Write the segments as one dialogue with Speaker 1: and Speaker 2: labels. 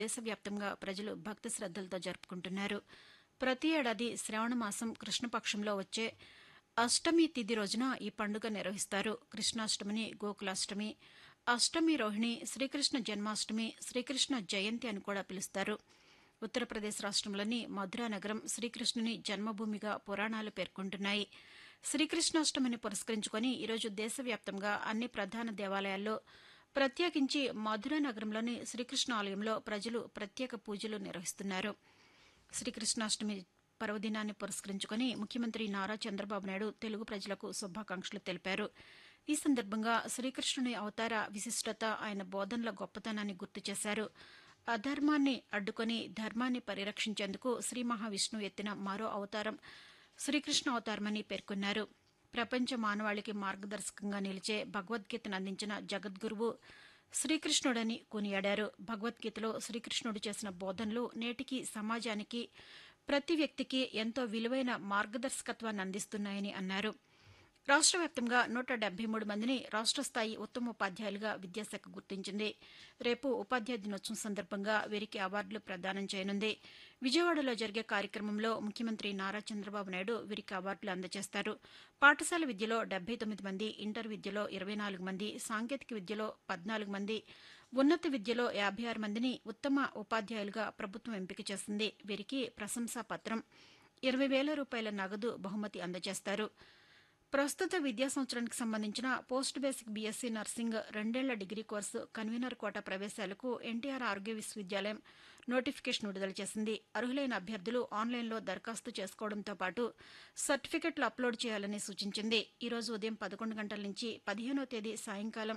Speaker 1: దేశవ్యాప్తంగా ప్రజలు భక్తి శ్రద్దలతో జరుపుకుంటున్నారు ప్రతి ఏడాది శ్రావణ మాసం కృష్ణపక్షంలో వచ్చే అష్టమి తిథి రోజున ఈ పండుగ నిర్వహిస్తారు కృష్ణాష్టమిని గోకులాష్టమి అష్టమి రోహిణి శ్రీకృష్ణ జన్మాష్టమి శ్రీకృష్ణ జయంతి అని కూడా పిలుస్తారు ఉత్తరప్రదేశ్ రాష్ట్రంలోని మధురా నగరం శ్రీకృష్ణుని జన్మభూమిగా పురాణాలు పేర్కొంటున్నాయి శ్రీకృష్ణాష్టమిని పురస్కరించుకొని ఈరోజు దేశవ్యాప్తంగా అన్ని ప్రధాన దేవాలయాల్లో ప్రత్యేకించి మధుర నగరంలోని శ్రీకృష్ణ ఆలయంలో ప్రజలు ప్రత్యేక పూజలు నిర్వహిస్తున్నారు శ్రీకృష్ణాష్టమి పర్వదినాన్ని పురస్కరించుకొని ముఖ్యమంత్రి నారా చంద్రబాబు నాయుడు తెలుగు ప్రజలకు శుభాకాంక్షలు తెలిపారు ఈ సందర్భంగా శ్రీకృష్ణుని అవతార విశిష్టత ఆయన బోధనల గొప్పతనాన్ని గుర్తు చేశారు అధర్మాన్ని అడ్డుకొని ధర్మాన్ని పరిరక్షించేందుకు శ్రీ మహావిష్ణువు ఎత్తిన మరో అవతారం శ్రీకృష్ణ అవతారమని పేర్కొన్నారు ప్రపంచ మానవాళికి మార్గదర్శకంగా నిలిచే భగవద్గీతను అందించిన జగద్గురువు శ్రీకృష్ణుడని కొనియాడారు భగవద్గీతలో శ్రీకృష్ణుడు చేసిన బోధనలు నేటికి సమాజానికి ప్రతి వ్యక్తికి ఎంతో విలువైన మార్గదర్శకత్వాన్ని అందిస్తున్నాయని అన్నారు రాష్ట్ర వ్యాప్తంగా నూట డెబ్బై మూడు మందిని రాష్ట్ర స్థాయి ఉత్తమ ఉపాధ్యాయులుగా విద్యాశాఖ గుర్తించింది రేపు ఉపాధ్యాయ దినోత్సవం సందర్భంగా వీరికి అవార్డులు ప్రదానం చేయనుంది విజయవాడలో జరిగే కార్యక్రమంలో ముఖ్యమంత్రి నారా చంద్రబాబు నాయుడు వీరికి అవార్డులు అందజేస్తారు పాఠశాల విద్యలో డెబ్బై తొమ్మిది మంది ఇంటర్ విద్యలో ఇరవై నాలుగు మంది సాంకేతిక విద్యలో పద్నాలుగు మంది ఉన్నత విద్యలో యాభై ఆరు మందిని ఉత్తమ ఉపాధ్యాయులుగా ప్రభుత్వం ఎంపిక చేసింది వీరికి ప్రశంసా పత్రం ఇరవై వేల రూపాయల నగదు బహుమతి అందజేస్తారు ప్రస్తుత విద్యా సంవత్సరానికి సంబంధించిన పోస్ట్ బేసిక్ బీఎస్సీ నర్సింగ్ రెండేళ్ల డిగ్రీ కోర్సు కన్వీనర్ కోట ప్రవేశాలకు ఎన్టీఆర్ ఆరోగ్య విశ్వవిద్యాలయం నోటిఫికేషన్ విడుదల చేసింది అర్హులైన అభ్యర్థులు ఆన్లైన్లో దరఖాస్తు చేసుకోవడంతో పాటు సర్టిఫికెట్లు అప్లోడ్ చేయాలని సూచించింది ఈరోజు ఉదయం పదకొండు గంటల నుంచి పదిహేనో తేదీ సాయంకాలం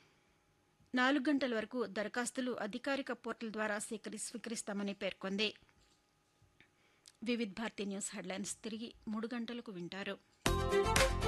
Speaker 1: నాలుగు గంటల వరకు దరఖాస్తులు అధికారిక పోర్టల్ ద్వారా స్వీకరి స్వీకరిస్తామని పేర్కొంది వివిధ్ భారతి న్యూస్ హెడ్లైన్స్ తిరిగి మూడు గంటలకు వింటారు